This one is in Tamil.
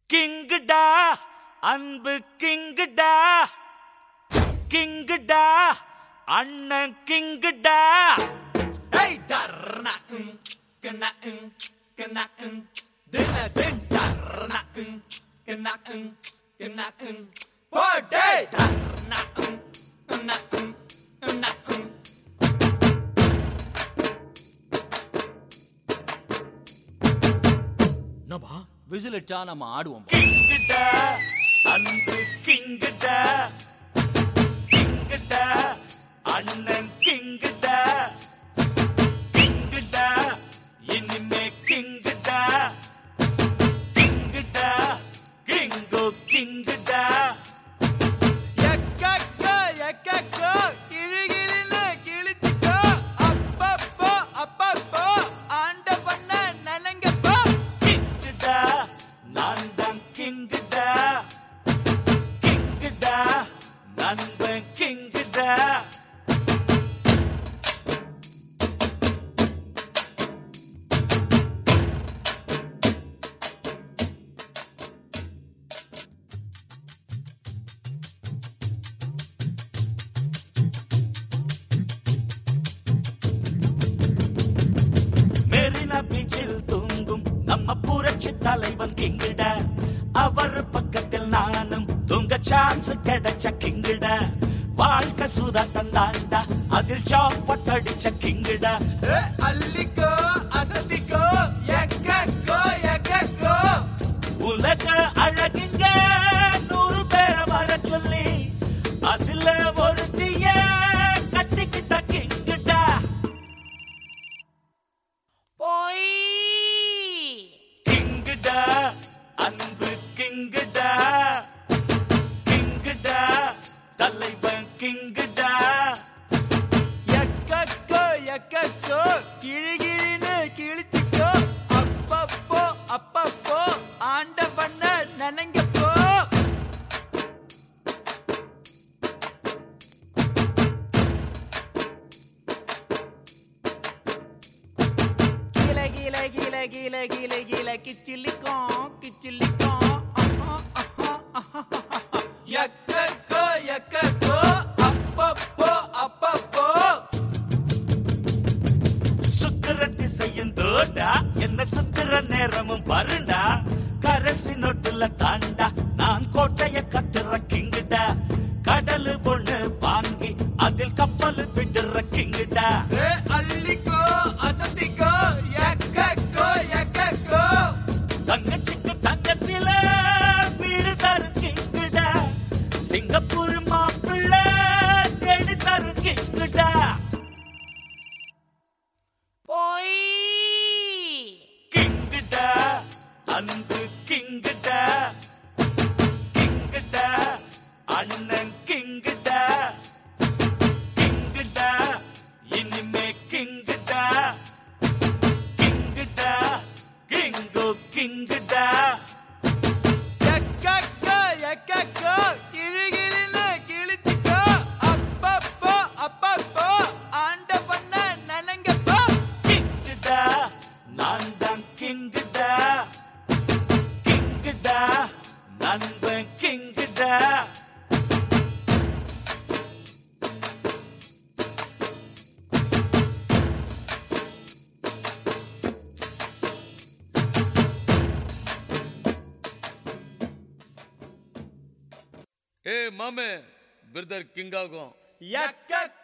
கிங்குடா அன்பு கிங்குடா கிங்குடா அண்ணன் கிங்குடா Hey, darna, mm, kena, mm, kena, mm, dina, din, darna, mm, kena, mm, kena, mm, போடே, darna, mm, kena, mm, kena, mm. என்னப்பா விசில் அடிச்சா நம்ம ஆடுவோம் கிங்குடா அன்பு கிங்குடா கிங்குடா அண்ணன் கிங்குடா கிங்குடா இனிமே கிங்குடா கிங்குடா கிங்கோ கிங்குடா எக்கக்கோ, எக்கக்கோ, கிளுகிளுன்னு கிழிச்சுக்கோ. அப்பப்போ, அப்பப்போ, ஆண்ட பண்ண நலங்கப்போ. கிங்குடா நான் தான் கிங்குடா கிங்குடா நண்பன் கிங்குடா மெரினா பீச்சில் தூங்கும் நம்ம புரட்சி தலைவன் கிங்கிட அவர் பக்கத்தில் நானும் தூங்க சான்ஸ் கிடைச்ச கிங்கிட வாழ்க்கை சுதா தந்தாண்டா அதில் சாப்பட் அடிச்ச கிங்கிட ஏ, அள்ளிக்கோ, அசத்திக்கோ, எக்கக்கோ, எக்கக்கோ. உலக அழகுங்க நூறு பேரை வர சொல்லி அதுல ஒருத்திய கட்டிக்கிட்ட கிங்கிடா கிங்குடா அன்பு கிங்குடா கிங்குடா தலைவன் கிங்குடா எக்கக்கோ, எக்கக்கோ, கிழிகிழின்னு கிழிச்சுக்கோ. அப்பப்போ, அப்பப்போ, ஆண்ட பண்ண நனங்கப்போ. கீழ, கீழ, கீழ, கீழ, கீழ, கீழ, கிச்சிலிக்கும், கிச்சிலிக்கும். அஹா, அஹா, அஹா, அஹா. எக்கக்கோ, எக்கக்கோ, அப்பப்போ, அப்பப்போ. சுத்துற திசையும் தோடா என்ன சுத்துற நேரமும் வருண்டா கரசி நொட்டுல தாண்டா நான் கோட்டைய கட்டுற கிங்குடா கடலு பொண்ணு வாங்கி அதில் கப்பல் விடுற கிங்குடா ஏ, அள்ளிக்கோ, அசத்திக்கோ, எக்கக்கோ, எக்கக்கோ. தங்கச்சிக்கு தங்கத்தில வீடு தரும் கிங்குடா சிங்கப்பூர் மாப்பிள்ளை தேடி தரும் கிங்குடா கிங்குடா அன்பு கிங்குடா கிங்குடா அண்ணன் கிங்குடா கிங்குடா இனிமே கிங்குடா கிங்குடா கிங்கோ கிங்குடா எக்கக்கோ, எக்கக்கோ, கிழிகிழின்னு கிழிச்சுக்கோ. அப்பப்போ, அப்பப்போ, ஆண்ட பண்ண நலங்கப்போ. கிங்குடா நான் தான் கிங்குடா கிங்குடா நண்பன் கிங்குடா ஏ மாமே பிரதர் கிங் ஆகும் எக்கக்கோ,